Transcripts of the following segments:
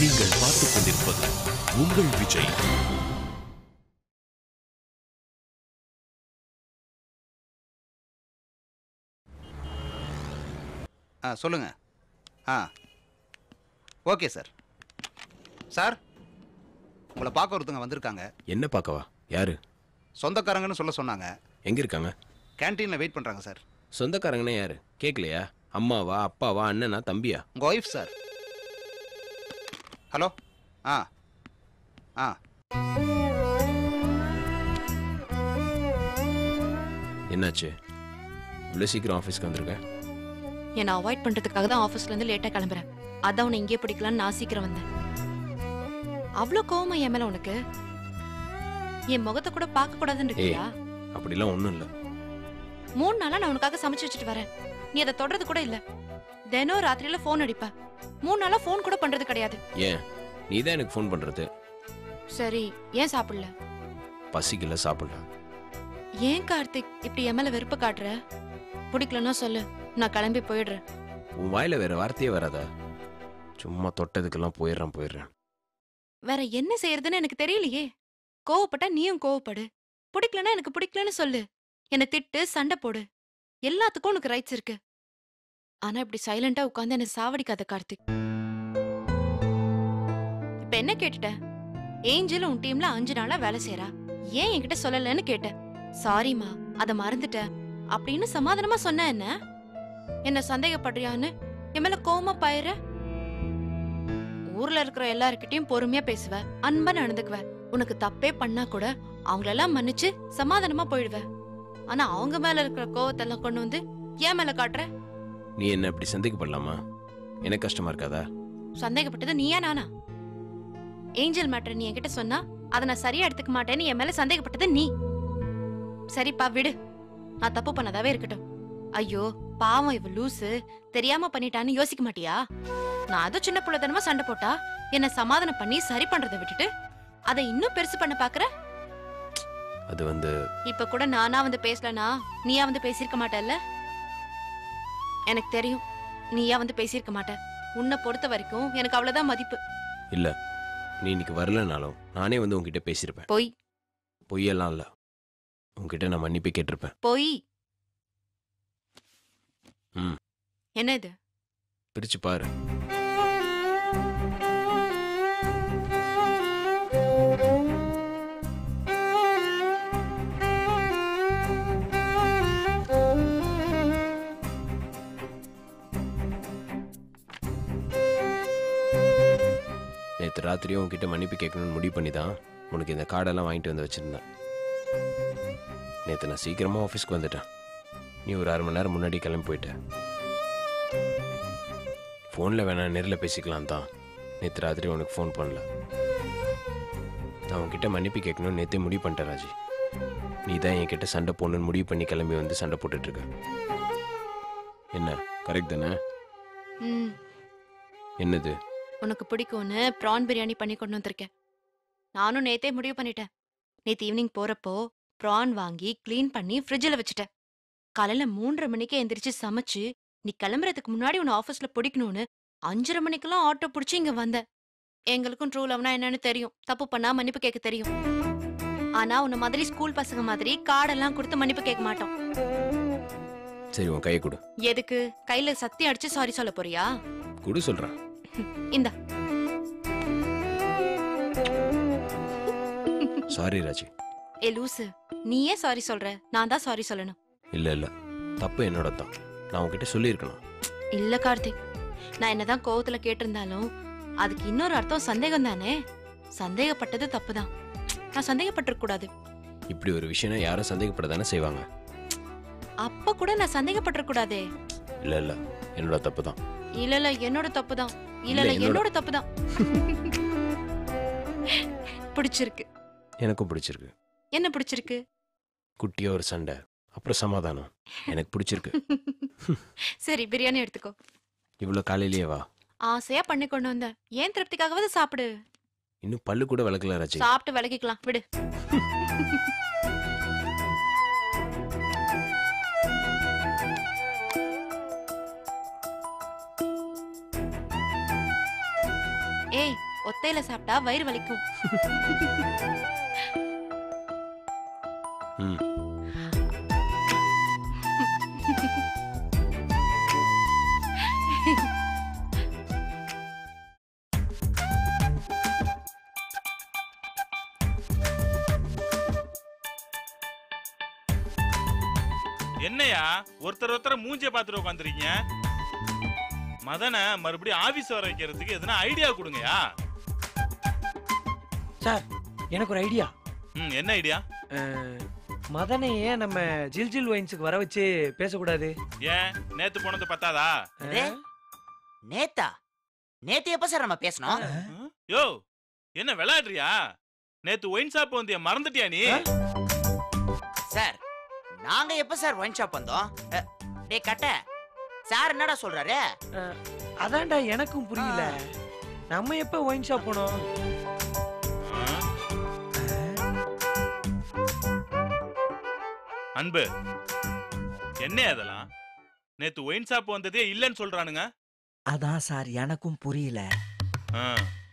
நீங்கள் பார்த்துக் கொண்டிருப்பது உங்கள் விஜய் ஆ சொல்லுங்க ஆ ஓகே சார் சார் உங்களை பார்க்க ஒருத்தங்க வந்திருக்காங்க என்ன பார்க்கவா யாரு சொந்தக்காரங்கன்னு சொல்ல சொன்னாங்க எங்க இருக்காங்க கேன்டீனில் வெயிட் பண்ணுறாங்க சார் சொந்தக்காரங்கன்னா யாரு கேட்கலையா அம்மாவா அப்பாவா அண்ணனா தம்பியா உங்கள் ஒய்ஃப் சார் ஹலோ ஆ ஆ என்னாச்சு இவ்வளோ சீக்கிரம் ஆஃபீஸ்க்கு வந்திருக்கேன் என்னை அவாய்ட் பண்றதுக்காக தான் ஆபீஸ்ல இருந்து லேட்டா கிளம்புறேன் அதான் உன்னை இங்கே பிடிக்கலான்னு நான் சீக்கிரம் வந்தேன் அவ்வளோ கோவமா என் மேல உனக்கு என் முகத்தை கூட பார்க்க கூடாதுன்னு இருக்கியா அப்படிலாம் ஒன்றும் இல்லை மூணு நாளா நான் உனக்காக சமைச்சு வச்சுட்டு வரேன் நீ அதை தொடறது கூட இல்ல தினம் ராத்திரியில ஃபோன் அடிப்ப மூணு நாளா ஃபோன் கூட பண்றது கிடையாது ஏன் நீ தான் எனக்கு ஃபோன் பண்ணுறது சரி ஏன் சாப்பிடல பசிக்கல சாப்பிடல ஏன் கார்த்திக் இப்படி என் மேல வெறுப்பு காட்டுற பிடிக்கலன்னா சொல்லு நான் கிளம்பி போயிடுறேன் உன் வாயில வேற வார்த்தையே வராதா சும்மா தொட்டதுக்கெல்லாம் போயிடுறேன் போயிடுறேன் வேற என்ன செய்யறதுன்னு எனக்கு தெரியலையே கோவப்பட்டா நீயும் கோவப்படு பிடிக்கலன்னா எனக்கு பிடிக்கலன்னு சொல்லு என்னை திட்டு சண்டை போடு எல்லாத்துக்கும் உனக்கு ரைட்ஸ் இருக்கு ஆனா இப்படி சைலண்டா உட்கார்ந்து என்ன சாவடிக்காத கார்த்திக் இப்ப என்ன கேட்டுட்ட ஏஞ்சல் உன் டீம்ல அஞ்சு நாளா வேலை செய்யறா ஏன் என்கிட்ட சொல்லலன்னு கேட்டேன் சாரிமா அத மறந்துட்டேன் அப்படின்னு சமாதானமா சொன்ன என்ன என்ன சந்தேகப்படுறியான்னு என் மேல கோவமா பாயிர ஊர்ல இருக்கிற எல்லார்கிட்டயும் பொறுமையா பேசுவ அன்பா நடந்துக்குவ உனக்கு தப்பே பண்ணா கூட அவங்களெல்லாம் மன்னிச்சு சமாதானமா போயிடுவ ஆனா அவங்க மேல இருக்கிற கோவத்தெல்லாம் கொண்டு வந்து ஏன் மேல காட்டுற நீ என்ன இப்படி சந்தேகப்படலாமா எனக்கு கஷ்டமா இருக்காதா சந்தேகப்பட்டது நீயா நானா ஏஞ்சல் மேட்டர் நீ என்கிட்ட சொன்னா அதை நான் சரியா எடுத்துக்க மாட்டேன்னு என் மேல சந்தேகப்பட்டது நீ சரிப்பா விடு நான் தப்பு பண்ணதாவே இருக்கட்டும் ஐயோ பாவம் இவ லூசு தெரியாம பண்ணிட்டான்னு யோசிக்க மாட்டியா நான் அது சின்ன புள்ளத்தனமா சண்டை போட்டா என்ன சமாதானம் பண்ணி சரி பண்றதை விட்டுட்டு அதை இன்னும் பெருசு பண்ண பாக்குற அது வந்து இப்ப கூட நானா வந்து பேசலனா நீயா வந்து பேசியிருக்க மாட்டல்ல எனக்கு தெரியும் நீயா வந்து பேசியிருக்க மாட்ட உன்னை பொறுத்த வரைக்கும் எனக்கு அவ்வளவுதான் மதிப்பு இல்ல நீ இன்னைக்கு வரலனாலும் நானே வந்து உன்கிட்ட பேசியிருப்பேன் பொய் பொய்யெல்லாம் இல்ல உன்கிட்ட நான் மன்னிப்பு கேட்டிருப்பேன் பொய் ம். என்ன இது பிரிச்சு பாரு நேற்று ராத்திரியும் உன்கிட்ட மன்னிப்பு கேட்கணும்னு முடிவு பண்ணி தான் உனக்கு இந்த கார்டெல்லாம் வாங்கிட்டு வந்து வச்சிருந்தேன் நேற்று நான் சீக்கிரமாக ஆஃபீஸ்க்கு வந்துட்டேன் நீ ஒரு அரை மணி நேரம் முன்னாடி கிளம்பி போயிட்ட ஃபோனில் வேணா நேரில் பேசிக்கலாம் தான் நேற்று ராத்திரி உனக்கு ஃபோன் பண்ணல நான் உன்கிட்ட மன்னிப்பு கேட்கணும்னு நேற்றே முடிவு பண்ணிட்டேன் ராஜி நீ தான் என்கிட்ட சண்டை போடணும்னு முடிவு பண்ணி கிளம்பி வந்து சண்டை போட்டுட்டு இருக்க என்ன கரெக்ட் தானே ம் என்னது உனக்கு பிடிக்கும்னு ப்ரான் பிரியாணி பண்ணி கொண்டு வந்திருக்கேன் நானும் நேத்தே முடிவு பண்ணிட்டேன் நேத்து ஈவினிங் போறப்போ ப்ரான் வாங்கி க்ளீன் பண்ணி ஃப்ரிட்ஜில் வச்சுட்டேன் காலையில மூன்றரை மணிக்கே எந்திரிச்சு சமைச்சு நீ கிளம்புறதுக்கு முன்னாடி உன்னை ஆஃபீஸ்ல பிடிக்கணும்னு அஞ்சரை மணிக்கெல்லாம் ஆட்டோ பிடிச்சி இங்க வந்தேன் எங்களுக்கும் ட்ரூ லவ்னா என்னன்னு தெரியும் தப்பு பண்ணா மன்னிப்பு கேட்க தெரியும் ஆனா உன்ன மாதிரி ஸ்கூல் பசங்க மாதிரி கார்டெல்லாம் கொடுத்து மன்னிப்பு கேட்க மாட்டோம் சரி உன் கையை கொடு எதுக்கு கையில சத்தி அடிச்சு சாரி சொல்ல போறியா கொடு சொல்கிறேன் இந்த சாரி ராஜி ஏ லூசு நீயே சாரி சொல்ற நான் தான் சாரி சொல்லணும் இல்லை இல்லை தப்பு என்னோட தான் நான் உன்கிட்ட சொல்லியிருக்கணும் இல்ல கார்த்திக் நான் என்னதான் கோவத்துல கேட்டிருந்தாலும் அதுக்கு இன்னொரு அர்த்தம் சந்தேகம் தானே சந்தேகப்பட்டது தப்புதான் நான் சந்தேகப்பட்டிருக்க கூடாது இப்படி ஒரு விஷயம்னா யாரும் சந்தேகப்பட தானே செய்வாங்க அப்ப கூட நான் சந்தேகப்பட்டிருக்க கூடாதே இல்லை இல்லை என்னோட தப்பு தான் இல்ல இல்ல என்னோட தப்புதான் இல்ல இல்ல, இல்ல என்னோட- என்னோட தப்புதான் பிடிச்சிருக்கு எனக்கும் பிடிச்சிருக்கு என்ன பிடிச்சிருக்கு குட்டியா ஒரு சண்டை அப்புறம் சமாதானம் எனக்கு பிடிச்சிருக்கு சரி பிரியாணி எடுத்துக்கோ இவ்வளோ காலையிலேயே வா ஆசையா பண்ணி கொண்டு வந்த ஏன் திருப்திக்காகவாது சாப்பிடு இன்னும் பல்லு கூட விளக்கல ராஜி சாப்பிட்டு விலகிக்கலாம் விடு ஏய் ஒத்தையில சாப்பிட்டா வயிறு வலிக்கும் ம் என்னையா ஒருத்தர் ஒருத்தர் மூஞ்சிய பார்த்துட்டு உட்காந்துருக்கீங்க மதனை மறுபடியும் ஆபீஸ் வர வைக்கிறதுக்கு எதுனா ஐடியா கொடுங்கயா சார் எனக்கு ஒரு ஐடியா ம் என்ன ஐடியா மதனை ஏன் நம்ம ஜில் ஜில் ஒயின்ஸுக்கு வர வச்சு பேசக்கூடாது ஏன் நேத்து போனது பத்தாதா அதே? நேத்தா நேத்து எப்ப சார் நம்ம பேசணும் ம்? யோ என்ன விளையாடுறியா நேத்து ஒயின் ஷாப் வந்து மறந்துட்டியா நீ சார் நாங்க எப்ப சார் ஒயின் ஷாப் வந்தோம் அ, டேய் கட்ட சார் என்னடா சொல்றாரு அதான்டா எனக்கும் புரியல நம்ம எப்ப ஒயின் ஷாப் போனோம் ம்? அன்பு என்ன அதெல்லாம் நேத்து ஒயின் ஷாப் வந்ததே இல்லைன்னு சொல்றானுங்க அதான் சார் எனக்கும் புரியல ஆ.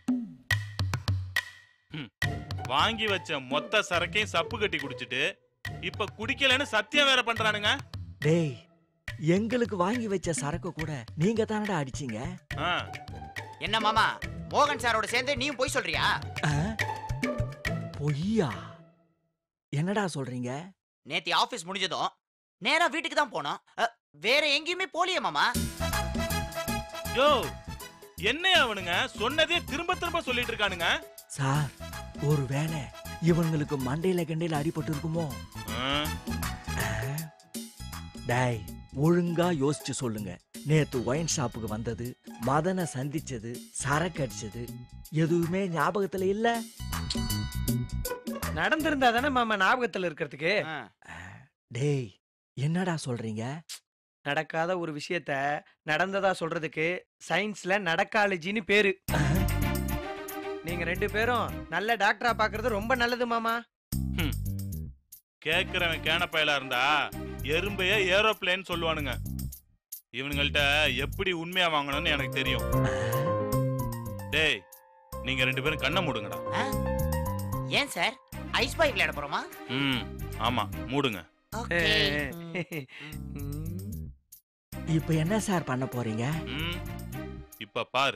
ம். வாங்கி வச்ச மொத்த சரக்கையும் சப்பு கட்டி குடிச்சிட்டு இப்ப குடிக்கலன்னு சத்தியம் வேற பண்றானுங்க டேய் எங்களுக்கு வாங்கி வச்ச சரக்கு கூட நீங்க தானடா அடிச்சீங்க ஆ. என்ன மாமா மோகன் சாரோட சேர்ந்து நீயும் போய் சொல்றியா ஆ? பொய்யா என்னடா சொல்றீங்க நேத்தி ஆபீஸ் முடிஞ்சதும் நேரா வீட்டுக்கு தான் போனோம் அ, வேற எங்கேயுமே போலியே மாமா யோ என்ன அவனுங்க சொன்னதே திரும்ப திரும்ப சொல்லிட்டு இருக்கானுங்க சார் ஒருவேளை இவங்களுக்கு மண்டையில கண்டையில அடிபட்டு இருக்குமோ ஆ. ஆ? டேய் ஒழுங்கா யோசிச்சு சொல்லுங்க நேத்து ஒயின் ஷாப்புக்கு வந்தது மதனை சந்திச்சது சரக்கு அடிச்சது எதுவுமே ஞாபகத்துல இல்ல நடந்திருந்தா தானே மாமா ஞாபகத்துல இருக்கிறதுக்கு ஆ. டேய் என்னடா சொல்றீங்க நடக்காத ஒரு விஷயத்த நடந்ததா சொல்றதுக்கு சயின்ஸ்ல நடக்காலஜின்னு பேரு நீங்க ரெண்டு பேரும் நல்ல டாக்டரா பாக்குறது ரொம்ப நல்லது மாமா கேக்குறவன் கேனப்பயலா இருந்தா எறும்பைய ஏரோப்ளேன் சொல்லுவானுங்க இவனுங்கள்ட்ட எப்படி உண்மையா வாங்கணும்னு எனக்கு தெரியும் டேய் நீங்க ரெண்டு பேரும் கண்ணை மூடுங்கடா ஆ? ஏன் சார் ஐஸ் பாய் விளையாட போறோமா ம் ஆமா மூடுங்க ஓகே ம். இப்ப என்ன சார் பண்ண போறீங்க ம் இப்ப பார்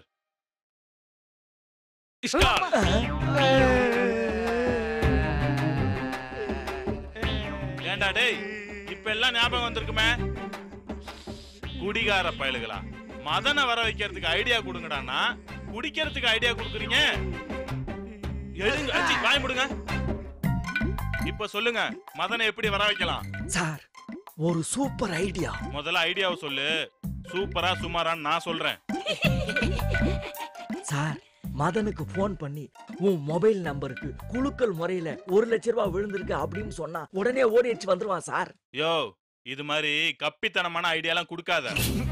ஸ்டார்ட். ஏண்டா டேய் இப்ப எல்லாம் ஞாபகம் வந்திருக்குமே குடிகார பயலுகளா மதனை வர வைக்கிறதுக்கு ஐடியா கொடுங்கடான்னா குடிக்கிறதுக்கு ஐடியா கொடுக்குறீங்க எழுங்க அச்சி, வாய் முடுங்க இப்ப சொல்லுங்க மதனை எப்படி வர வைக்கலாம் சார் ஒரு சூப்பர் ஐடியா முதல்ல ஐடியாவை சொல்லு சூப்பரா சுமாரான்னு நான் சொல்றேன் சார் மதனுக்கு ஃபோன் பண்ணி உன் மொபைல் நம்பருக்கு குலுக்கல் முறையில ஒரு லட்ச ரூபாய் விழுந்திருக்கு அப்படின்னு சொன்னா உடனே ஓடி அடிச்சு வந்துருவான் சார் யோ இது மாதிரி கப்பித்தனமான ஐடியாலாம் கொடுக்காத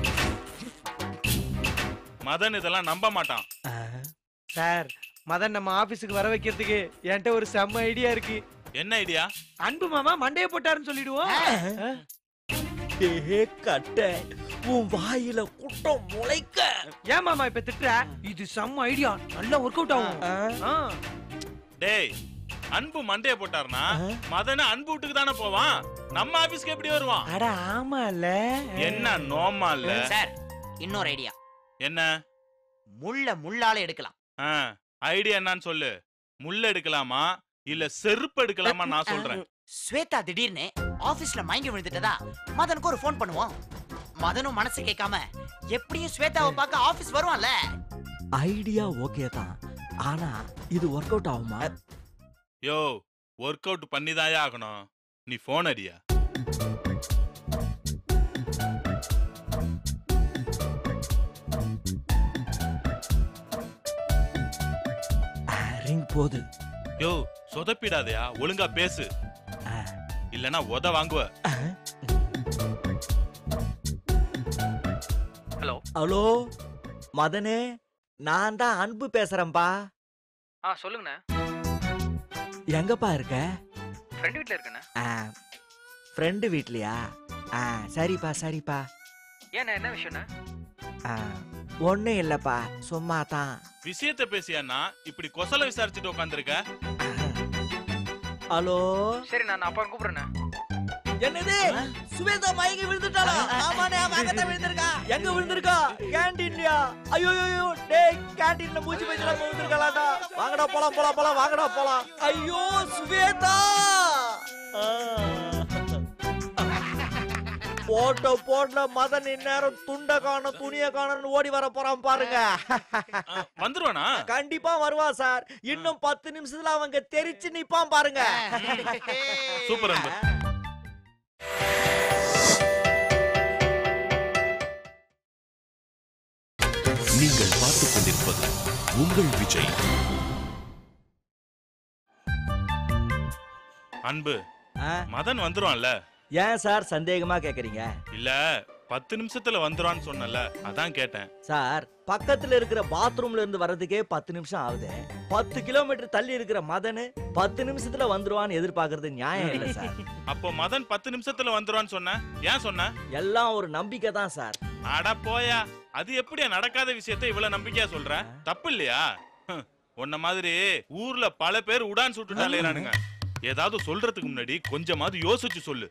மதன் இதெல்லாம் நம்ப மாட்டான் சார் மதன் நம்ம ஆபீஸுக்கு வர வைக்கிறதுக்கு என்கிட்ட ஒரு செம்ம ஐடியா இருக்கு என்ன ஐடியா அன்பு மாமா மண்டைய போட்டாருன்னு சொல்லிடுவோம் ஆ. ஏ கட்ட உன் வாயில குட்டம் முளைக்க ஏன் மாமா இப்ப திட்டுற இது செம்ம ஐடியா நல்லா ஒர்க் அவுட் ஆகும் ஆ. டேய் அன்பு மண்டைய போட்டாருனா ஆ. மதன அன்பு வீட்டுக்கு தானே போவான் நம்ம ஆபீஸ்க்கு எப்படி வருவான் அட ஆமால என்ன நோமா இல்ல சார் இன்னொரு ஐடியா என்ன முள்ள முள்ளால எடுக்கலாம் ஆ, ஐடியா என்னன்னு சொல்லு முள்ள எடுக்கலாமா இல்ல செருப்பு எடுக்கலாமா நான் சொல்றேன் ஸ்வேதா திடீர்னு ஆபீஸ்ல மயங்கி விழுந்துட்டதா மதனுக்கு ஒரு ஃபோன் பண்ணுவோம் மதனும் மனசு கேட்காம எப்படியும் ஸ்வேதாவை பார்க்க ஆபீஸ் வருவான்ல ஐடியா ஓகே தான் ஆனா இது ஒர்க் அவுட் ஆகுமா யோ ஒர்க் அவுட் பண்ணிதாயா ஆகணும் நீ போன் அடியா ரிங் போது யோ சொதப்பிடாதயா ஒழுங்கா பேசு ஆ. இல்லனா உத வாங்குவ ஹலோ மதனே நான் தான் அன்பு பேசுறேன்பா ஆ சொல்லுங்கண்ணா எங்கப்பா இருக்க ஃப்ரெண்ட் வீட்ல இருக்கேண்ணா ஃப்ரெண்டு வீட்லயா ஆ சரிப்பா சரிப்பா ஏண்ணா என்ன விஷயம்ண்ணா ஆ, ஒண்ணும் இல்லப்பா சும்மா தான் விஷயத்த பேசியாண்ணா இப்படி கொசல விசாரிச்சுட்டு உட்காந்துருக்க ஹலோ சரி நான் அப்புறம் கூப்பிடுறேன் என்னது சுவேதா மயங்கி விழுந்துட்டாளா ஆமாண்ணே அவன் விழுந்திருக்கா எங்க விழுந்திருக்கா கேண்டீன்லயா ஐயோ ஐயோ டேய் கேண்டீன்ல மூச்சு பேச்சலாம் விழுந்திருக்கலாம்டா வாங்கடா போலாம் போலாம் போலாம் வாங்கடா போலாம் ஐயோ சுவேதா ஆ. போட்டோ போட்ல மதன் இந்நேரம் துண்ட காணும் துணிய காணும்னு ஓடி வர போறான் பாருங்க ஆ, வந்துருவானா கண்டிப்பா வருவான் சார் இன்னும் பத்து நிமிஷத்துல அவங்க தெரிச்சு நிப்பான் பாருங்க சூப்பர் அன்பு நீங்கள் பார்த்துக் கொண்டிருப்பது உங்கள் விஜய் அன்பு ஆ, மதன் வந்துருவான்ல ஏன் சார் சந்தேகமா கேக்குறீங்க இல்ல பத்து நிமிஷத்துல வந்துருவான்னு சொன்னல அதான் கேட்டேன் சார் பக்கத்துல இருக்கிற பாத்ரூம்ல இருந்து வர்றதுக்கே பத்து நிமிஷம் ஆகுது பத்து கிலோமீட்டர் தள்ளி இருக்கிற மதனு பத்து நிமிஷத்துல வந்துருவான்னு எதிர்பார்க்கறது நியாயம் இல்ல சார் அப்போ மதன் பத்து நிமிஷத்துல வந்துருவான்னு சொன்ன ஏன் சொன்ன எல்லாம் ஒரு நம்பிக்கை தான் சார் அட போயா அது எப்படியா நடக்காத விஷயத்த இவ்வளவு நம்பிக்கையா சொல்ற தப்பு இல்லையா ஹம், உன்ன மாதிரி ஊர்ல பல பேர் உடான் சுட்டுட்டு அலையறானுங்க ஏதாவது சொல்றதுக்கு முன்னாடி கொஞ்சமாவது யோசிச்சு சொல்லு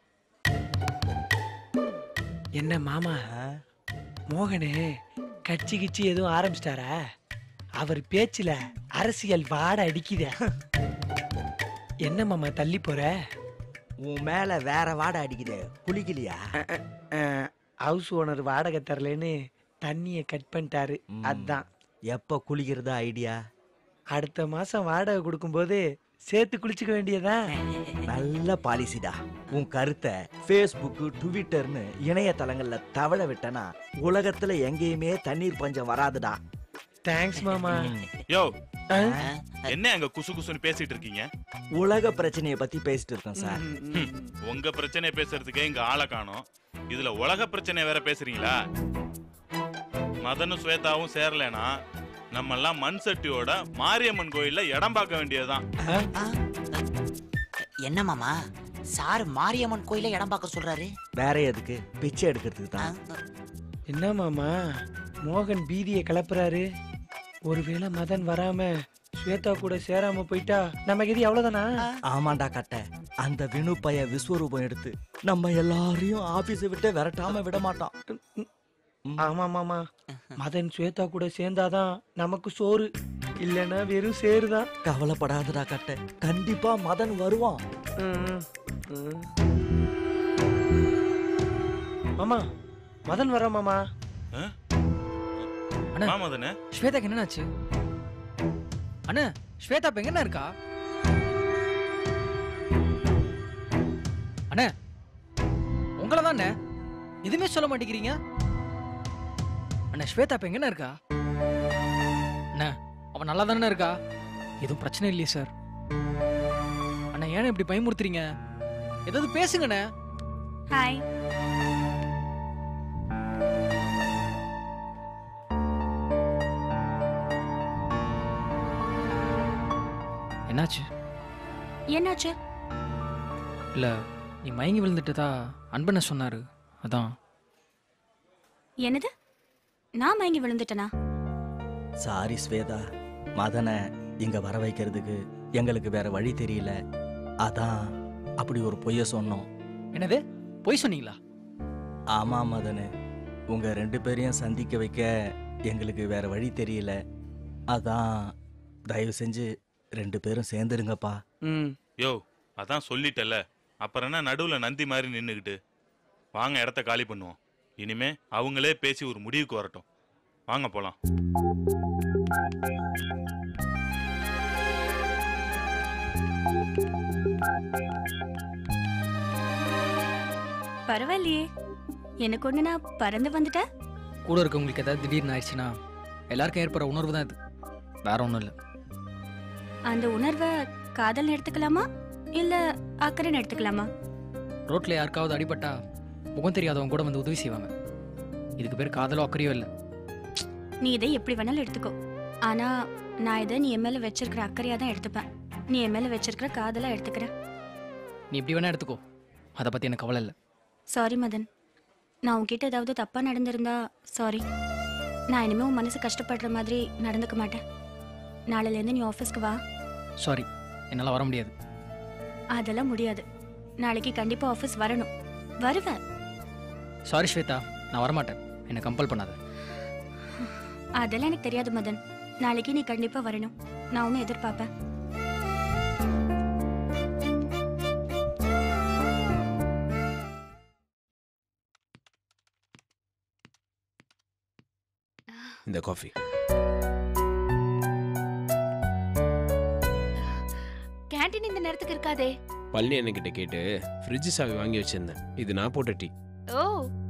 என்ன மாமா ஆ? மோகனு கட்சி கிச்சி எதுவும் ஆரம்பிச்சிட்டாரா அவர் பேச்சுல அரசியல் வாட அடிக்குதே என்ன மாமா தள்ளி போற உன் மேல வேற வாடை அடிக்குது குளிக்கலையா ஹவுஸ் ஓனர் வாடகை தரலன்னு தண்ணிய கட் பண்ணிட்டாரு ம். அதான் எப்ப குளிக்கிறதா ஐடியா அடுத்த மாசம் வாடகை கொடுக்கும்போது சேர்த்து குளிச்சுக்க வேண்டியதான் நல்ல பாலிசிடா உன் கருத்தை ஃபேஸ்புக் ட்விட்டர்னு இணையதளங்கள்ல தவழ விட்டனா உலகத்துல எங்கேயுமே தண்ணீர் பஞ்சம் வராதுடா தேங்க்ஸ் மாமா ம். யோ ஆ? என்ன அங்க குசு குசுன்னு பேசிட்டு இருக்கீங்க உலக பிரச்சனைய பத்தி பேசிட்டு இருக்கோம் சார் ஹம், உங்க பிரச்சனை பேசுறதுக்கே இங்க ஆளை காணோம் இதுல உலக பிரச்சனை வேற பேசுறீங்களா மதனும் ஸ்வேதாவும் சேரலனா நம்ம எல்லாம் மண் சட்டியோட மாரியம்மன் கோயில்ல இடம் பார்க்க வேண்டியதுதான் ஆ? என்ன மாமா சார் மாரியம்மன் கோயில இடம் பார்க்க சொல்றாரு வேற எதுக்கு பிச்சை எடுக்கிறதுக்கு ஆ, தான் என்ன மாமா மோகன் பீதியை கிளப்புறாரு ஒருவேளை மதன் வராம ஸ்வேதா கூட சேராம போயிட்டா நமக்கு இது எவ்வளவுதானா ஆமாண்டா கட்ட அந்த வினு பைய விஸ்வரூபம் எடுத்து நம்ம எல்லாரையும் ஆபீஸை விட்டு விரட்டாம விட மாட்டான் ஆமா மாமா மதன் ஸ்வேதா கூட சேர்ந்தாதான் நமக்கு சோறு இல்லைன்னா வெறும் சேருதான் கவலைப்படாதடா கட்ட கண்டிப்பா மதன் வருவான் ம், ம். மாமா மதன் வர மாமா அண்ணா. வா மதனு ஸ்வேதாக்கு என்னன்னாச்சு அண்ணா ஸ்வேதா இப்ப எங்கண்ணா இருக்கா அண்ணா உங்களை தானே எதுவுமே சொல்ல மாட்டேங்கிறீங்க அண்ணா ஸ்வேதா இப்ப எங்கண்ணா இருக்கா அண்ணா அவன் நல்லா தானே இருக்கா எதுவும் பிரச்சனை இல்லையே சார் அண்ணா ஏன் இப்படி பயமுறுத்துறீங்க ஏதாவது பேசுங்கண்ணே ஹாய் என்னாச்சு என்னாச்சு இல்ல நீ மயங்கி விழுந்துட்டதா அன்பண்ண சொன்னாரு அதான் என்னது நான் மயங்கி விழுந்துட்டனா சாரி ஸ்வேதா மதனை இங்க வர வைக்கிறதுக்கு எங்களுக்கு வேற வழி தெரியல அதான் அப்படி ஒரு பொய்ய சொன்னோம் என்னது பொய் சொன்னீங்களா ஆமா மதனு உங்க ரெண்டு பேரையும் சந்திக்க வைக்க எங்களுக்கு வேற வழி தெரியல அதான் தயவு செஞ்சு ரெண்டு பேரும் சேர்ந்துருங்கப்பா ம் யோ அதான் சொல்லிட்டல அப்புறம் என்ன நடுவுல நந்தி மாதிரி நின்னுக்கிட்டு வாங்க இடத்த காலி பண்ணுவோம் இனிமே அவங்களே பேசி ஒரு முடிவுக்கு வரட்டும் வாங்க போலாம் பரவாயில்லையே எனக்கு ஒண்ணு நான் பறந்து வந்துட்டேன் கூட இருக்கவங்களுக்கு ஏதாவது திடீர்னு ஆயிடுச்சுன்னா எல்லாருக்கும் ஏற்படுற உணர்வு தான் இது வேற ஒன்றும் இல்லை அந்த உணர்வை காதல் எடுத்துக்கலாமா இல்ல அக்கறைன்னு எடுத்துக்கலாமா ரோட்ல யாருக்காவது அடிபட்டா முகம் தெரியாதவங்க கூட வந்து உதவி செய்வாங்க இதுக்கு பேர் காதலோ அக்கறையோ இல்லை நீ இதை எப்படி வேணாலும் எடுத்துக்கோ ஆனா நான் இதை நீ என் மேல வச்சிருக்கிற அக்கறையா தான் எடுத்துப்பேன் நீ என் மேல வச்சிருக்கிற காதலா எடுத்துக்கிறேன் நீ எப்படி வேணா எடுத்துக்கோ அதை பற்றி எனக்கு கவலை இல்லை சாரி மதன் நான் உன்கிட்ட ஏதாவது தப்பா நடந்திருந்தா சாரி நான் இனிமே உன் மனசு கஷ்டப்படுற மாதிரி நடந்துக்க மாட்டேன் நாளையிலேருந்து நீ ஆஃபீஸ்க்கு வா சாரி என்னால் வர முடியாது அதெல்லாம் முடியாது நாளைக்கு கண்டிப்பா ஆஃபீஸ் வரணும் வருவேன் சாரி ஸ்வேதா நான் வரமாட்டேன் என்னை கம்பல் பண்ணாத அதெல்லாம் எனக்கு தெரியாது மதன் நாளைக்கு நீ கண்டிப்பா வரணும் நான் ஒன்றும் எதிர்பார்ப்பேன் இந்த காஃபி கேண்டீன் இந்த நேரத்துக்கு இருக்காதே பழனி என்கிட்ட கேட்டு ஃப்ரிட்ஜ் சாவி வாங்கி வச்சிருந்தேன் இது நான் போட்ட டீ ஓ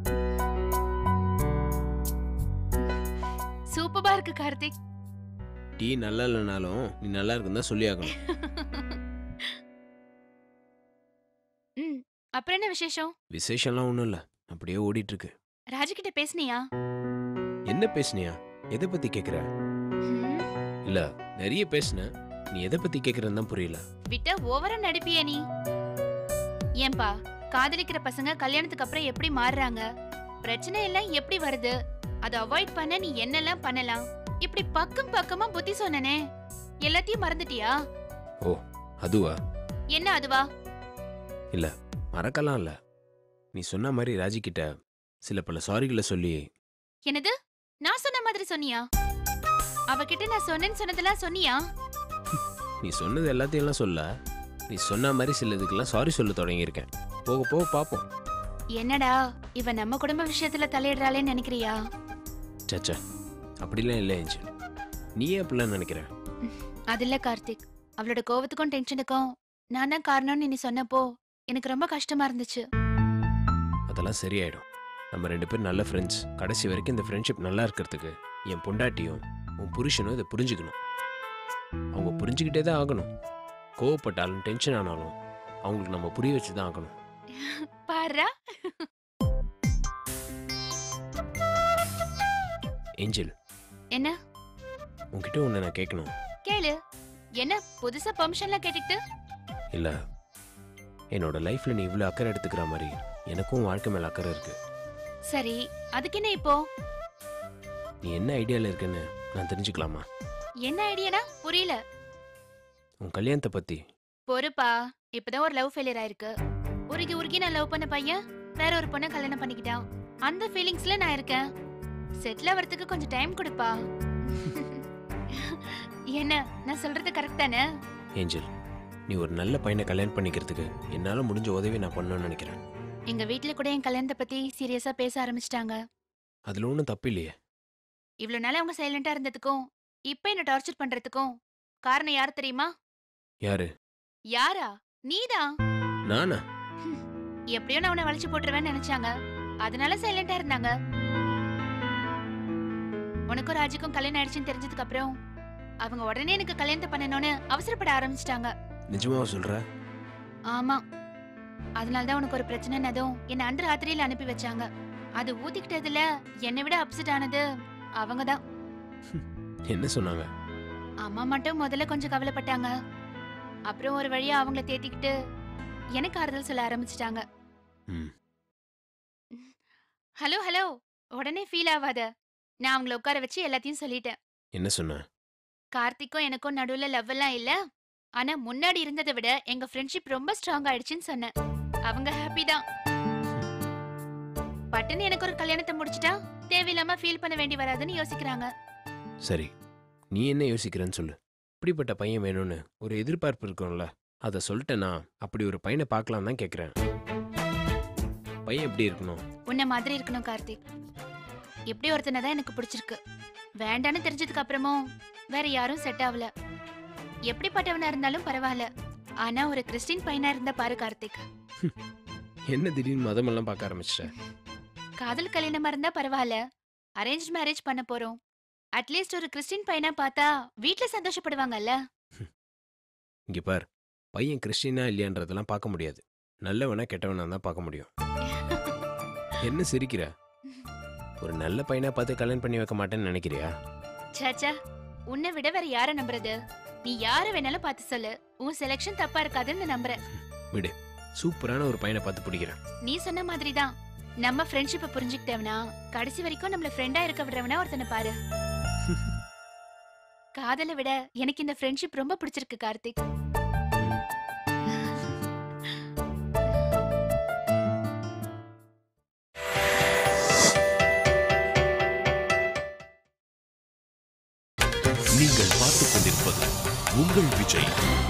சூப்பரா இருக்கு கார்த்திக் டீ நல்லா இல்லைனாலும் நீ நல்லா இருக்குன்னு தான் சொல்லி ஆகணும் ம் அப்புறம் என்ன விசேஷம் விசேஷம்லாம் ஒன்றும் இல்லை அப்படியே ஓடிட்டு இருக்கு ராஜு கிட்ட பேசுனியா என்ன பேசுனியா எதை பத்தி கேக்குற ம், இல்ல நிறைய பேசுன நீ எதை பத்தி கேக்குறன்னு தான் புரியல விட்டா ஓவரா நடிப்பிய நீ ஏன்பா காதலிக்கிற பசங்க கல்யாணத்துக்கு அப்புறம் எப்படி மாறுறாங்க பிரச்சனை எல்லாம் எப்படி வருது அதை அவாய்ட் பண்ண நீ என்னெல்லாம் பண்ணலாம் இப்படி பக்கம் பக்கமா புத்தி சொன்னனே எல்லாத்தையும் மறந்துட்டியா அதுவா என்ன அதுவா மறக்கலாம் இல்ல நீ சொன்ன மாதிரி ராஜி கிட்ட சில பல சாரிகளை சொல்லி என்னது நான் சொன்ன மாதிரி சொன்னியா அவகிட்ட நான் சொன்னேன்னு சொன்னதெல்லாம் சொன்னியா நீ சொன்னது எல்லாத்தையும் எல்லாம் சொல்ல நீ சொன்ன மாதிரி சில இதுக்கெல்லாம் சாரி சொல்ல தொடங்கியிருக்கேன் போக போக பார்ப்போம் என்னடா இவ நம்ம குடும்ப விஷயத்துல தலையிடுறாளேன்னு நினைக்கிறியா சச்சா அப்படிலாம் இல்லை ஏஞ்சல் நீ ஏன் அப்படிலாம் நினைக்கிற அது இல்ல கார்த்திக் அவளோட கோவத்துக்கும் டென்ஷனுக்கும் நான் தான் காரணம்னு நீ சொன்னப்போ எனக்கு ரொம்ப கஷ்டமா இருந்துச்சு அதெல்லாம் சரியாயிடும் நம்ம ரெண்டு பேரும் நல்ல ஃப்ரெண்ட்ஸ் கடைசி வரைக்கும் இந்த ஃப்ரெண்ட்ஷிப் நல்லா இருக்கிறதுக்கு என் பொண்டாட்டியும் உன் புருஷனும் இதை புரிஞ்சுக்கணும் அவங்க புரிஞ்சுக்கிட்டே தான் ஆகணும் கோவப்பட்டாலும் டென்ஷன் ஆனாலும் அவங்களுக்கு நம்ம புரிய வச்சு தான் ஆகணும் பாருடா ஏஞ்சல் என்ன உன்கிட்ட ஒன்று நான் கேட்கணும் கேளு என்ன புதுசா பெர்மிஷன்லாம் கேட்டுக்கிட்டு இல்லை என்னோட லைஃப்பில் நீ இவ்வளோ அக்கறை எடுத்துக்கிற மாதிரி எனக்கும் வாழ்க்கை மேலே அக்கறை இருக்கு சரி அதுக்கு என்ன இப்போ நீ என்ன ஐடியாவில் இருக்குன்னு நான் தெரிஞ்சுக்கலாமா என்ன ஐடியானா புரியல உன் கல்யாணத்தை பற்றி பொறுப்பா இப்பதான் ஒரு லவ் ஃபெயிலியர் ஆயிருக்கு உருகி உருகி நான் லவ் பண்ண பையன் வேற ஒரு பொண்ணை கல்யாணம் பண்ணிக்கிட்டான் அந்த ஃபீலிங்ஸ்ல நான் இருக்கேன் செட்டில் ஆவறதுக்கு கொஞ்சம் டைம் கொடுப்பா என்ன நான் சொல்றது கரெக்ட் தானே ஏஞ்சல் நீ ஒரு நல்ல பையனை கல்யாணம் பண்ணிக்கிறதுக்கு என்னால் முடிஞ்ச உதவி நான் பண்ணணும்னு நினைக்கிறேன் எங்க வீட்ல கூட என் கல்யாணத்தை பத்தி சீரியஸா பேச ஆரம்பிச்சிட்டாங்க அதில் ஒன்றும் தப்பு இல்லையே இவ்வளவு நாள் அவங்க சைலண்டா இருந்ததுக்கும் இப்ப என்ன டார்ச்சர் பண்றதுக்கும் காரணம் யார் தெரியுமா யாரு யாரா நீதான் நானா எப்படியோ நான் உன்னை வளைச்சு போட்டுருவேன்னு நினைச்சாங்க அதனால சைலண்டா இருந்தாங்க உனக்கும் ராஜுக்கும் கல்யாணம் ஆயிடுச்சுன்னு தெரிஞ்சதுக்கு அப்புறம் அவங்க உடனே எனக்கு கல்யாணத்தை பண்ணணும்னு அவசரப்பட ஆரம்பிச்சிட்டாங்க நிஜமாவா சொல்ற ஆமா அதனால தான் உனக்கு ஒரு பிரச்சனைனதும் என்ன அன்று ராத்திரியில அனுப்பி வச்சாங்க அது ஊத்திக்கிட்டதுல என்னை விட அப்செட் ஆனது அவங்க தான் என்ன சொன்னாங்க அம்மா மட்டும் முதல்ல கொஞ்சம் கவலைப்பட்டாங்க அப்புறம் ஒரு வழியா அவங்கள தேத்திக்கிட்டு எனக்கு ஆறுதல் சொல்ல ஆரம்பிச்சிட்டாங்க ம் ஹலோ ஹலோ உடனே ஃபீல் ஆகாத நான் அவங்கள உட்கார வச்சு எல்லாத்தையும் சொல்லிட்டேன் என்ன சொன்ன கார்த்திக்கும் எனக்கும் நடுவுல லவ் எல்லாம் இல்ல ஆனா முன்னாடி இருந்ததை விட எங்க ஃப்ரெண்ட்ஷிப் ரொம்ப ஸ்ட்ராங் ஆயிடுச்சுன்னு சொன்னேன் அவங்க ஹாப்பி தான் பட்டுன்னு எனக்கு ஒரு கல்யாணத்தை முடிச்சிட்டா தேவையில்லாம ஃபீல் பண்ண வேண்டி வராதுன்னு யோசிக்கிறாங்க சரி நீ என்ன யோசிக்கிறேன்னு சொல்லு இப்படிப்பட்ட பையன் வேணும்னு ஒரு எதிர்பார்ப்பு இருக்கும்ல அதை சொல்லிட்டேனா அப்படி ஒரு பையனை பார்க்கலாம் தான் கேட்குறேன் பையன் எப்படி இருக்கணும் உன்ன மாதிரி இருக்கணும் கார்த்திக் இப்படி ஒருத்தனை தான் எனக்கு பிடிச்சிருக்கு வேண்டான்னு தெரிஞ்சதுக்கு அப்புறமும் வேற யாரும் செட் ஆகல எப்படிப்பட்டவனா இருந்தாலும் பரவாயில்ல ஆனா ஒரு கிறிஸ்டின் பையனா இருந்தா பாரு கார்த்திக் என்ன திடீர்னு மதமெல்லாம் பார்க்க ஆரம்பிச்சிட்ட காதல் கல்யாணமா இருந்தா பரவாயில்ல அரேஞ்ச் மேரேஜ் பண்ண போறோம் அட்லீஸ்ட் ஒரு கிறிஸ்டின் பையனா பார்த்தா வீட்ல சந்தோஷப்படுவாங்கல்ல இங்கே பார் பையன் கிறிஸ்டினா இல்லையான்றதெல்லாம் பார்க்க முடியாது நல்லவனா கெட்டவனா தான் பார்க்க முடியும் என்ன சிரிக்கிற ஒரு நல்ல பையனா பார்த்து கல்யாணம் பண்ணி வைக்க மாட்டேன்னு நினைக்கிறியா சாச்சா உன்னை விட வேற யார நம்புறது நீ யார வேணாலும் பார்த்து சொல்லு உன் செலெக்ஷன் தப்பா இருக்காதுன்னு நான் நம்புறேன் விடு சூப்பரான ஒரு பையனை பார்த்து பிடிக்கிறேன் நீ சொன்ன மாதிரி தான் நம்ம ஃப்ரெண்ட்ஷிப்பை புரிஞ்சுக்கிட்டவனா கடைசி வரைக்கும் நம்மள ஃப்ரெண்டா இருக்க விடுறவனா ஒருத்தனை பாரு காதலை விட எனக்கு இந்த ஃப்ரெண்ட்ஷிப் ரொம்ப பிடிச்சிருக்கு கார்த்திக் நீங்கள் பார்த்துக் கொண்டிருப்பது உங்கள் விஜய்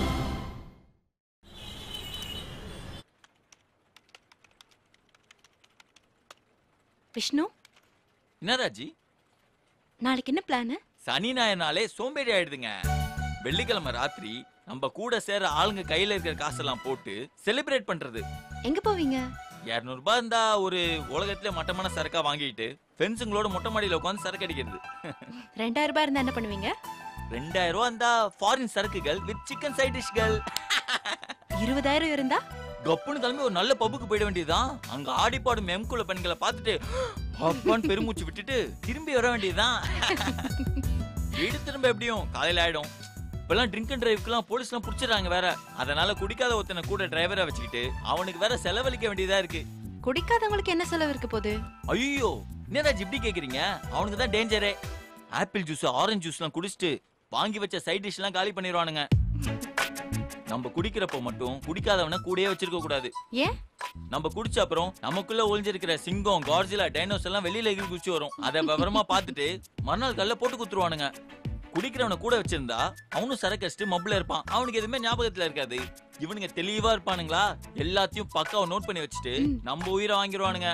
விஷ்ணு என்ன ராஜி நாளைக்கு என்ன பிளான் சனி ஞாயிறுனாலே சோம்பேறி ஆயிடுதுங்க வெள்ளிக்கிழமை ராத்திரி நம்ம கூட சேர ஆளுங்க கையில இருக்கிற காசெல்லாம் போட்டு செலிப்ரேட் பண்றது எங்க போவீங்க இருநூறு ரூபாய் இருந்தா ஒரு உலகத்திலே மட்டமான சரக்கா வாங்கிட்டு ஃப்ரெண்ட்ஸுங்களோட மொட்டை மாடியில உட்காந்து சரக்கு அடிக்கிறது ரெண்டாயிரம் ரூபாய் இருந்தா என்ன பண்ணுவீங்க ரெண்டாயிரம் ரூபா இருந்தா ஃபாரின் சரக்குகள் வித் சிக்கன் சைட் டிஷ்கள் இருபதாயிரம் இருந்தா கப்புன்னு கிளம்பி ஒரு நல்ல பப்புக்கு போயிட வேண்டியதுதான் அங்க ஆடி பாடும் மெம்குள்ள பெண்களை பார்த்துட்டு அப்பான்னு பெருமூச்சு விட்டுட்டு திரும்பி வர வேண்டியதுதான் வீடு திரும்ப எப்படியும் காலையில ஆயிடும் இப்பெல்லாம் ட்ரிங்க் அண்ட் டிரைவ்க்குலாம் போலீஸ்லாம் புடிச்சிடுறாங்க வேற அதனால குடிக்காத ஒருத்தனை கூட டிரைவரா வச்சுக்கிட்டு அவனுக்கு வேற செலவழிக்க வேண்டியதா இருக்கு குடிக்காதவங்களுக்கு என்ன செலவு இருக்க போகுது ஐயோ என்னதாச்சு இப்படி கேக்குறீங்க அவனுக்கு தான் டேஞ்சரே ஆப்பிள் ஜூஸ் ஆரஞ்சு ஜூஸ்லாம் குடிச்சிட்டு வாங்கி வச்ச சைட் டிஷ்லாம் காலி பண்ணிடுவானுங்க நம்ம குடிக்கிறப்போ மட்டும் குடிக்காதவனை கூடயே வச்சிருக்க கூடாது ஏன் நம்ம குடிச்ச அப்புறம் நமக்குள்ள ஒளிஞ்சிருக்கிற சிங்கம் கார்ஜிலா டைனோஸ் எல்லாம் வெளியில எகிரி குச்சி வரும் அதை விவரமா பார்த்துட்டு மறுநாள் கல்ல போட்டு குத்துருவானுங்க குடிக்கிறவனை கூட வச்சிருந்தா அவனும் சரக்கு அடிச்சுட்டு மப்புல இருப்பான் அவனுக்கு எதுவுமே ஞாபகத்துல இருக்காது இவனுங்க தெளிவா இருப்பானுங்களா எல்லாத்தையும் பக்காவா நோட் பண்ணி வச்சுட்டு நம்ம உயிரை வாங்கிடுவானுங்க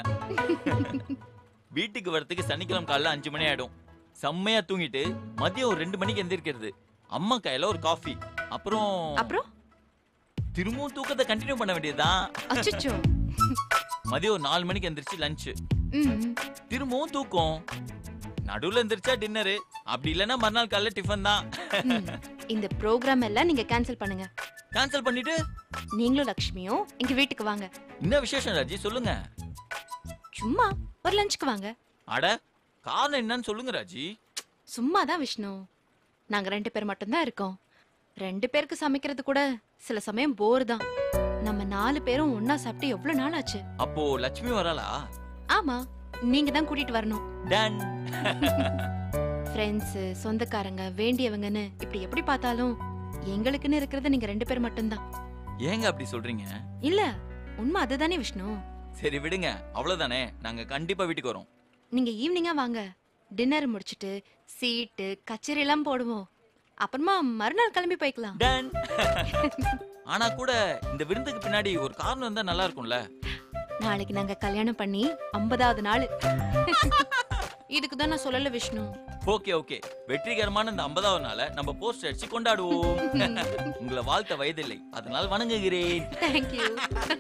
வீட்டுக்கு வரதுக்கு சனிக்கிழமை காலைல அஞ்சு மணி ஆயிடும் செம்மையா தூங்கிட்டு மதியம் ஒரு ரெண்டு மணிக்கு எந்திரிக்கிறது அம்மா கையில ஒரு காஃபி அப்புறம் அப்புறம் திரும்பவும் தூக்கத்தை கண்டினியூ பண்ண வேண்டியதுதான் அச்சச்சோ மதியம் ஒரு நாலு மணிக்கு எந்திரிச்சு லஞ்ச் ம் திரும்பவும் தூக்கம் நடுவுல எந்திரிச்சா டின்னரு அப்படி இல்லைன்னா மறுநாள் காலைல டிஃபன் தான் ம். இந்த ப்ரோக்ராம் எல்லாம் நீங்க கேன்சல் பண்ணுங்க கேன்சல் பண்ணிட்டு நீங்களும் லக்ஷ்மியும் எங்க வீட்டுக்கு வாங்க என்ன விசேஷம் ராஜி சொல்லுங்க சும்மா ஒரு லஞ்சுக்கு வாங்க அட காரணம் என்னன்னு சொல்லுங்க ராஜி சும்மா தான் விஷ்ணு நாங்க ரெண்டு பேர் மட்டும்தான் இருக்கோம் ரெண்டு பேருக்கு சமைக்கிறது கூட சில சமயம் போர் தான் நம்ம நாலு பேரும் ஒண்ணா சாப்பிட்டு எவ்வளவு நாள் ஆச்சு அப்போ லட்சுமி வராளா ஆமா நீங்க தான் கூட்டிட்டு வரணும் டன் ஃப்ரெண்ட்ஸ் சொந்தக்காரங்க வேண்டியவங்கன்னு இப்படி எப்படி பார்த்தாலும் எங்களுக்குன்னு இருக்கிறது நீங்க ரெண்டு பேர் மட்டும்தான் ஏங்க அப்படி சொல்றீங்க இல்ல உண்மை அதுதானே விஷ்ணு சரி விடுங்க அவ்வளவுதானே நாங்க கண்டிப்பா வீட்டுக்கு வரோம் நீங்க ஈவினிங்கா வாங்க டின்னர் முடிச்சிட்டு சீட்டு கச்சேரி எல்லாம் போடுவோம் அப்புறமா மறுநாள் கிளம்பி போய்க்கலாம் டன் ஆனா கூட இந்த விருந்துக்கு பின்னாடி ஒரு காரணம் இருந்தா நல்லா இருக்கும்ல நாளைக்கு நாங்க கல்யாணம் பண்ணி ஐம்பதாவது நாள் இதுக்கு தான் நான் சொல்லல விஷ்ணு ஓகே ஓகே வெற்றிகரமான இந்த ஐம்பதாவது நாள நம்ம போஸ்ட் அடிச்சு கொண்டாடுவோம் உங்களை வாழ்த்த வயதில்லை அதனால் வணங்குகிறேன் தேங்க்யூ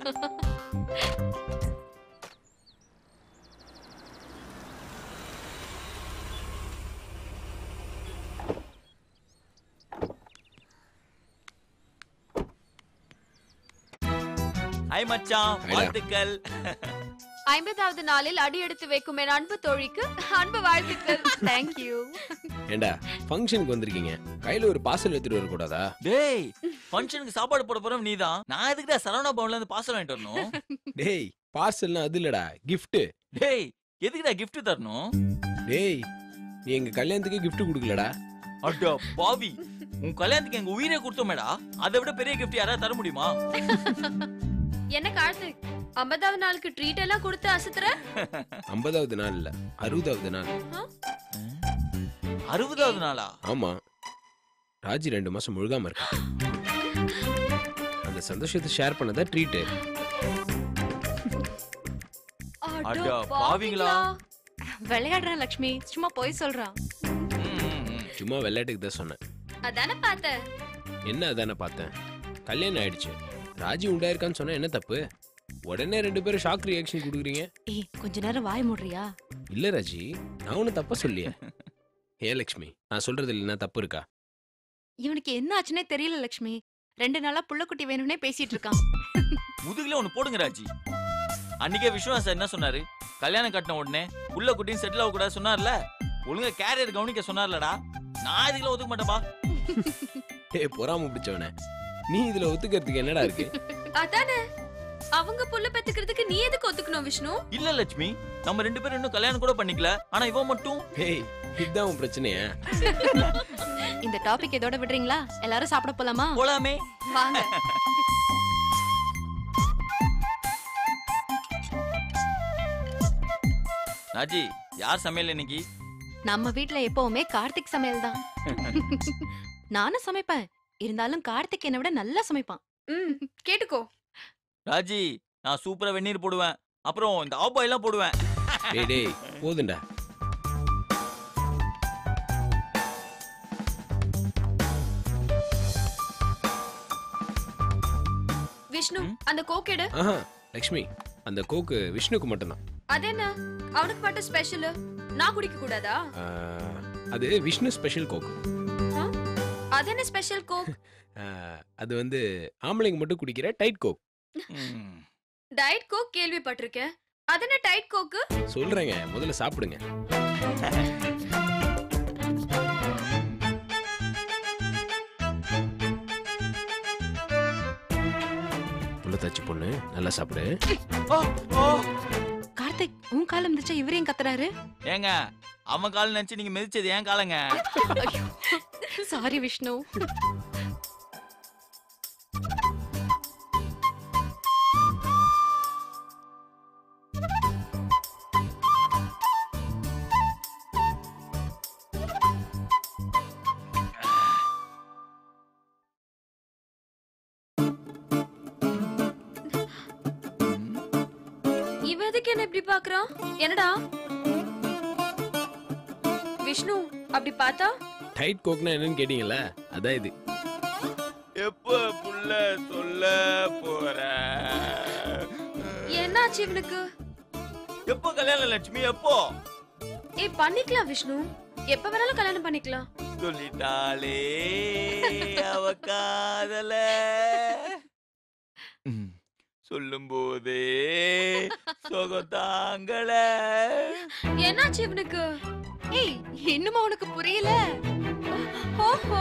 ஹாய் மச்சான் வாழ்த்துக்கள் ஐம்பதாவது நாளில் அடி எடுத்து வைக்கும் என் அன்பு தோழிக்கு அன்பு வாழ்த்துக்கள் தேங்க்யூ ஏண்டா ஃபங்க்ஷனுக்கு வந்திருக்கீங்க கையில ஒரு பார்சல் எடுத்துட்டு வரக்கூடாதா டேய் ஃபங்க்ஷனுக்கு சாப்பாடு போட போறோம் நீதான் நான் எதுக்குடா சரவணா பவன்ல இருந்து பார்சல் வாங்கிட்டு வரணும் டேய் பார்சல்னா அது இல்லடா gift டேய் எதுக்குடா gift தரணும் டேய் நீ எங்க கல்யாணத்துக்கு gift கொடுக்கலடா அடா பாவி உன் கல்யாணத்துக்கு எங்க உயிரை கொடுத்தோமேடா அதை விட பெரிய gift யாராவது தர முடியுமா என்ன கார்த்திக் ஐம்பதாவது நாளுக்கு ட்ரீட் எல்லாம் கொடுத்து அசுத்துற ஐம்பதாவது நாள் இல்ல அறுபதாவது நாள் அறுபதாவது நாளா ஆமா ராஜி ரெண்டு மாசம் முழுகாம இருக்கா அந்த சந்தோஷத்தை ஷேர் பண்ணதா ட்ரீட்டு அடா பாவிங்களா விளையாடுறான் லக்ஷ்மி சும்மா போய் சொல்றான் சும்மா விளையாட்டுக்கு தான் சொன்னேன் அதானே பார்த்த என்ன அதானே பார்த்தேன் கல்யாணம் ஆயிடுச்சு ராஜி உண்டாயிருக்கான்னு சொன்னா என்ன தப்பு உடனே ரெண்டு பேரும் ஷாக் ரியாக்ஷன் கொடுக்குறீங்க ஏய் கொஞ்ச நேரம் வாய் மூடுறியா இல்ல ராஜி நான் ஒன்னும் தப்பா சொல்லியே ஏ லக்ஷ்மி நான் சொல்றது இல்லைன்னா தப்பு இருக்கா இவனுக்கு என்ன ஆச்சுன்னே தெரியல லக்ஷ்மி ரெண்டு நாளா புள்ளக்குட்டி வேணும்னே பேசிட்டு இருக்கான் முதுகுல ஒண்ணு போடுங்க ராஜி அன்னைக்கே விஸ்வநாத் சார் என்ன சொன்னாரு கல்யாணம் கட்டின உடனே உள்ள குட்டியும் செட்டில் ஆக கூடாது சொன்னார்ல ஒழுங்கா கேரியர் கவனிக்க சொன்னார்லடா நான் இதுல ஒதுக்க மாட்டேன்பா ஏ பொறாம பிடிச்சவனே நீ இதுல ஒத்துக்கிறதுக்கு என்னடா இருக்கு அதானே அவங்க புள்ள பெத்துக்கிறதுக்கு நீ எதுக்கு ஒத்துக்கணும் விஷ்ணு இல்ல லட்சுமி நம்ம ரெண்டு பேரும் இன்னும் கல்யாணம் கூட பண்ணிக்கல ஆனா இவன் மட்டும் ஹேய் இதுதான் உன் பிரச்சனையா இந்த டாபிக் இதோட விடுறீங்களா எல்லாரும் சாப்பிட போலாமா போலாமே வாங்க ராஜி யார் சமையல் இன்னைக்கு நம்ம வீட்ல எப்பவுமே கார்த்திக் சமையல் தான் நானும் சமைப்பேன் இருந்தாலும் கார்த்திக் என்னை விட நல்லா சமைப்பான் ம் கேட்டுக்கோ ராஜி நான் சூப்பரா வெந்நீர் போடுவேன் அப்புறம் இந்த ஆப்பாய் எல்லாம் போடுவேன் டேய் டேய் போதுண்டா விஷ்ணு அந்த கோக் எடு ஆஹா லக்ஷ்மி அந்த கோக்கு விஷ்ணுக்கு மட்டும்தான் அது என்ன அவனுக்கு மட்டும் ஸ்பெஷல் நான் குடிக்க கூடாதா ஆ, அது விஷ்ணு ஸ்பெஷல் கோக்கு அது என்ன ஸ்பெஷல் கோக் ஆ, அது வந்து ஆம்பளைங்க மட்டும் குடிக்கிற டைட் கோக் டயட் கோக் கேள்விப்பட்டிருக்கேன் அது என்ன டைட் கோக்கு சொல்றேங்க முதல்ல சாப்பிடுங்க புள்ளத்தாச்சி பொண்ணு நல்லா சாப்பிடு கார்த்திக் உன் காலம் இருந்துச்சா இவரையும் கத்துறாரு ஏங்க அவன் கால் நினைச்சு நீங்க மிதிச்சது ஏன் காலங்க சாரி விஷ்ணு இவ எதுக்கு என்ன இப்படி பாக்குறான் என்னடா விஷ்ணு அப்படி பார்த்தா டைட் கோக்னா என்னன்னு கேட்டீங்கல்ல அதான் இது எப்ப புள்ள சொல்ல போற என்னாச்சு இவனுக்கு எப்போ கல்யாணம் லட்சுமி எப்போ ஏய் பண்ணிக்கலாம் விஷ்ணு எப்ப வேணாலும் கல்யாணம் பண்ணிக்கலாம் சொல்லிட்டாளே அவ காதல சொல்லும் போதே சொகத்தாங்கள என்னாச்சு இவனுக்கு ஏய் இன்னுமா உனக்கு புரியல ஓஹோ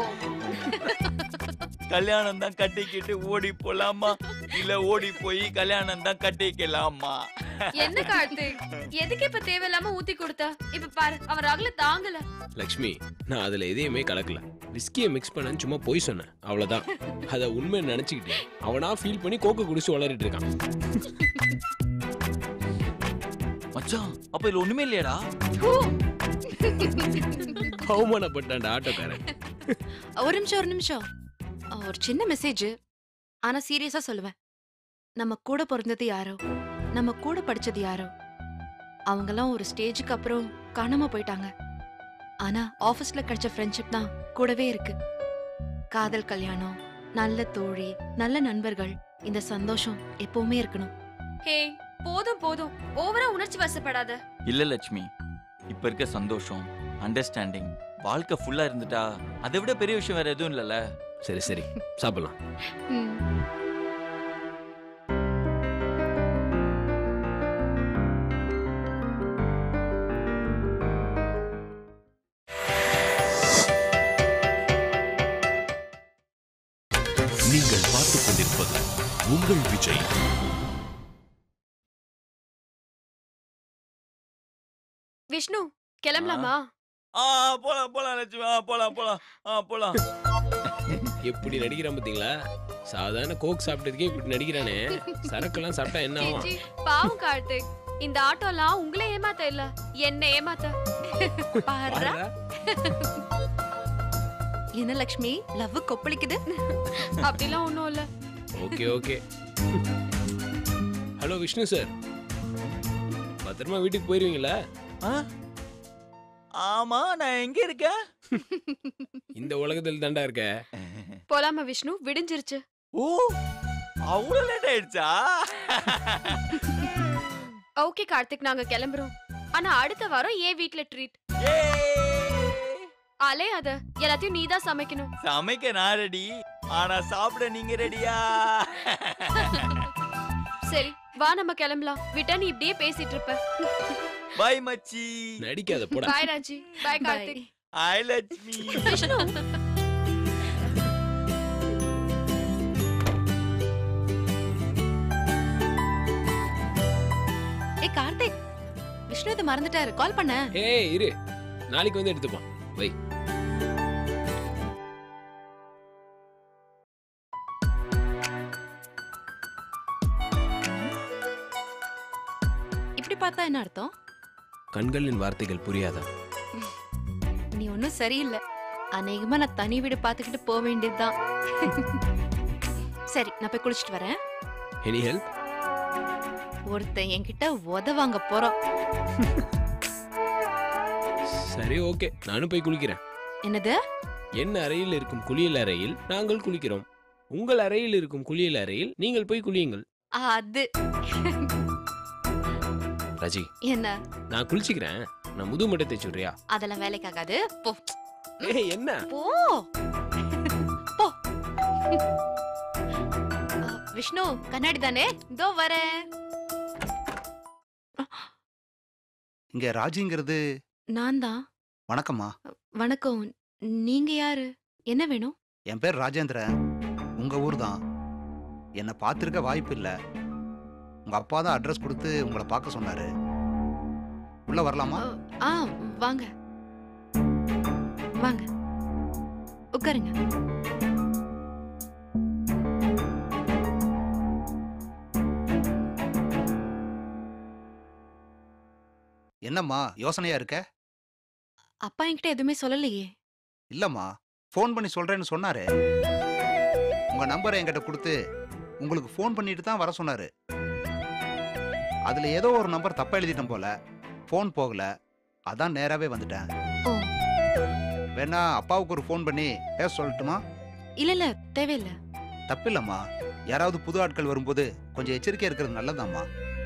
கல்யாணம் தான் கட்டிக்கிட்டு ஓடி போலாமா இல்ல ஓடி போய் கல்யாணம் தான் கட்டிக்கலாமா என்ன கார்த்திக் எதுக்கு இப்ப தேவையில்லாம ஊத்தி கொடுத்த இப்ப பாரு அவன் ரகுல தாங்கல லக்ஷ்மி நான் அதுல எதையுமே கலக்கல விஸ்கியை மிக்ஸ் பண்ண சும்மா போய் சொன்னேன் அவ்வளவுதான் அத உண்மை நினைச்சுக்கிட்டு அவனா ஃபீல் பண்ணி கோக்க குடிச்சு வளரிட்டு இருக்கான் மச்சான் அப்ப இதுல ஒண்ணுமே இல்லையாடா அவமானப்பட்டான்டா ஆட்டோக்காரன் ஒரு நிமிஷம் ஒரு நிமிஷம் அஹ், ஒரு சின்ன மெசேஜ் ஆனா சீரியஸா சொல்லுவேன் நம்ம கூட பிறந்தது யாரோ நம்ம கூட படிச்சது யாரோ அவங்கெல்லாம் ஒரு ஸ்டேஜுக்கு அப்புறம் காணாம போயிட்டாங்க ஆனா ஆபீஸ்ல கிடைச்ச ஃப்ரெண்ட்ஷிப் தான் கூடவே இருக்கு காதல் கல்யாணம் நல்ல தோழி நல்ல நண்பர்கள் இந்த சந்தோஷம் எப்பவுமே இருக்கணும் ஹே போதும் போதும் ஓவரா உணர்ச்சி வசப்படாத இல்ல லட்சுமி இப்ப இருக்க சந்தோஷம் அண்டர்ஸ்டாண்டிங் வாழ்க்கை ஃபுல்லா இருந்துட்டா அதை விட பெரிய விஷயம் வேற எதுவும் இல்லல சரி சரி சாப்பிடலாம் நீங்கள் பார்த்துக் கொண்டிருப்பது உங்கள் விஜய் விஷ்ணு கிளம்பலாமா ஆ போலாம் போலாம் லட்சுமி ஆ போலாம் போலாம் ஆ போலாம் எப்படி நடிக்கிறான் பாத்தீங்களா சாதாரண கோக் சாப்பிட்டதுக்கே இப்படி நடிக்கிறானே சரக்கெல்லாம் சாப்பிட்டா என்ன ஆகும் சீச்சி, பாவம் கார்த்திக் இந்த ஆட்டோலாம் உங்களை ஏமாத்த இல்ல என்ன ஏமாத்த பாருடா. என்ன லக்ஷ்மி லவ் கொப்பளிக்குது அப்படிலாம் ஒண்ணும் இல்ல okay okay hello Vishnu sir பத்திரமா வீட்டுக்கு போயிருவீங்களா ஆமா நான் எங்க இருக்கேன் இந்த உலகத்தில் தாண்டா இருக்க போலாமா விஷ்ணு விடிஞ்சிருச்சு ஓ அவ்வளவு லேட் ஆயிடுச்சா ஓகே கார்த்திக் நாங்க கிளம்புறோம் ஆனா அடுத்த வாரம் ஏன் வீட்ல ட்ரீட் அலே அத எல்லாத்தையும் நீதான் சமைக்கணும் சமைக்க நான் ரெடி ஆனா சாப்பிட நீங்க ரெடியா சரி வா நம்ம கிளம்பலாம் விட்டா நீ இப்படியே பேசிட்டு இருப்ப பை மச்சி நடிக்காத போடா பாய் ராஜி பாய் கார்த்திக் ஐ லட்சுமி விஷ்ணு எடுத்துட்டு மறந்துட்டாரு கால் பண்ண ஏய் இரு நாளைக்கு வந்து எடுத்துப்பான் வை இப்படி பார்த்தா என்ன அர்த்தம் கண்களின் வார்த்தைகள் புரியாதா நீ ஒன்றும் சரியில்லை அநேகமா நான் தனி வீடு பார்த்துக்கிட்டு போக வேண்டியதுதான் சரி நான் போய் குளிச்சிட்டு வரேன் எனி ஹெல்ப் ஒருத்தன் என்கிட்ட உத வாங்க போறோம் சரி ஓகே நானும் போய் குளிக்கிறேன் என்னது என் அறையில் இருக்கும் குளியல் அறையில் நாங்கள் குளிக்கிறோம் உங்கள் அறையில் இருக்கும் குளியல் அறையில் நீங்கள் போய் குளியுங்கள் அது ராஜி என்ன நான் குளிச்சுக்கிறேன் நான் முது மட்டும் தேய்ச்சி விடுறியா அதெல்லாம் வேலைக்காகாது போ ஏய் என்ன போ போ அ, விஷ்ணு கண்ணாடி தானே இதோ வரேன் இங்க ராஜிங்கிறது நான் தான் வணக்கம்மா வணக்கம் நீங்க யாரு என்ன வேணும் என் பேர் ராஜேந்திரன் உங்க ஊர் தான் என்னை பார்த்துருக்க வாய்ப்பு இல்லை உங்க அப்பா தான் அட்ரஸ் கொடுத்து உங்களை பார்க்க சொன்னாரு உள்ள வரலாமா ஆ வாங்க வாங்க உட்காருங்க என்னம்மா யோசனையா இருக்க அப்பா என்கிட்ட எதுவுமே சொல்லலையே இல்லம்மா ஃபோன் பண்ணி சொல்றேன்னு சொன்னாரு உங்க நம்பரை என்கிட்ட கொடுத்து உங்களுக்கு ஃபோன் பண்ணிட்டு தான் வர சொன்னாரு அதுல ஏதோ ஒரு நம்பர் தப்பா எழுதிட்டேன் போல ஃபோன் போகல அதான் நேராவே வந்துட்டேன் ஓ வேணா அப்பாவுக்கு ஒரு ஃபோன் பண்ணி பேச சொல்லட்டுமா இல்ல இல்ல தேவையில்ல தப்பில்லம்மா யாராவது புது ஆட்கள் வரும்போது கொஞ்சம் எச்சரிக்கையா இருக்கிறது நல்லதாம்மா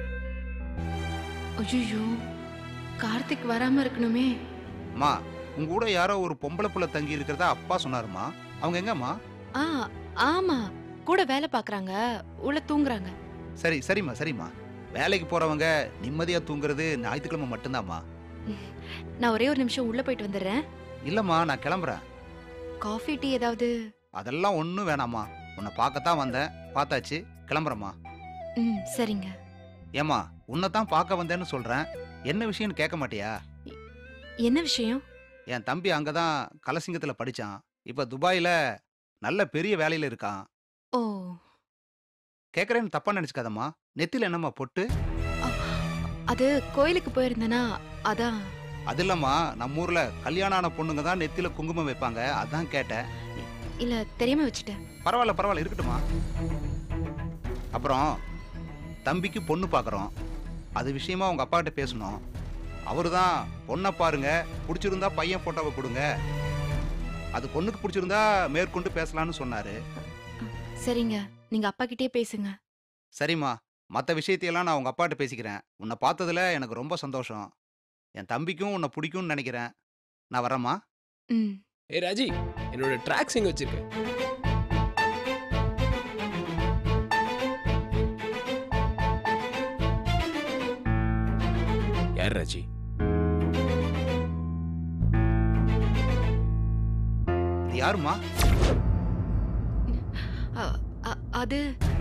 ஐயோ கார்த்திக் வராம இருக்கணுமே அம்மா உங்க கூட யாரோ ஒரு பொம்பளை புள்ள தங்கி இருக்கிறதா அப்பா சொன்னாருமா அவங்க எங்கம்மா ஆ ஆமா கூட வேலை பாக்குறாங்க உள்ள தூங்குறாங்க சரி சரிம்மா சரிம்மா வேலைக்கு போறவங்க நிம்மதியா தூங்குறது ஞாயிற்றுக்கிழமை மட்டும்தாம்மா நான் ஒரே ஒரு நிமிஷம் உள்ள போயிட்டு வந்துடுறேன் இல்லம்மா நான் கிளம்புறேன் காஃபி டீ ஏதாவது அதெல்லாம் ஒன்றும் வேணாம்மா உன்னை பார்க்கத்தான் வந்தேன் பார்த்தாச்சு கிளம்புறேம்மா ம் சரிங்க ஏம்மா உன்னை தான் பார்க்க வந்தேன்னு சொல்றேன் என்ன விஷயம்னு கேட்க மாட்டியா என்ன விஷயம் என் தம்பி அங்கே தான் கலசிங்கத்தில் படித்தான் இப்போ துபாயில் நல்ல பெரிய வேலையில் இருக்கான் ஓ கேட்குறேன்னு தப்பா நினச்சிக்காதம்மா நெத்தியில் என்னம்மா பொட்டு அது கோயிலுக்கு போயிருந்தேனா அதான் அது இல்லம்மா நம்ம ஊர்ல கல்யாணம் ஆன பொண்ணுங்க தான் நெத்தியில குங்குமம் வைப்பாங்க அதான் கேட்டேன் இல்ல தெரியாம வச்சுட்டேன் பரவாயில்ல பரவாயில்ல இருக்கட்டுமா அப்புறம் தம்பிக்கு பொண்ணு பார்க்குறோம் அது விஷயமா உங்க அப்பா கிட்ட பேசணும் அவரு தான் பொண்ணை பாருங்க பிடிச்சிருந்தா பையன் போட்டோவை கொடுங்க அது பொண்ணுக்கு பிடிச்சிருந்தா மேற்கொண்டு பேசலாம்னு சொன்னாரு சரிங்க நீங்க அப்பா கிட்டே பேசுங்க சரிம்மா மற்ற விஷயத்தையெல்லாம் நான் உங்க அப்பாட்ட பேசிக்கிறேன் உன்னை பார்த்ததுல எனக்கு ரொம்ப சந்தோஷம் என் தம்பிக்கும் உன்னை பிடிக்கும்னு நினைக்கிறேன் நான் வரேம்மா ம் ஏய் ராஜி என்னோட ட்ராக்ஸ் எங்க வச்சிருக்க யார் ராஜி இது யாருமா அ- அ- அது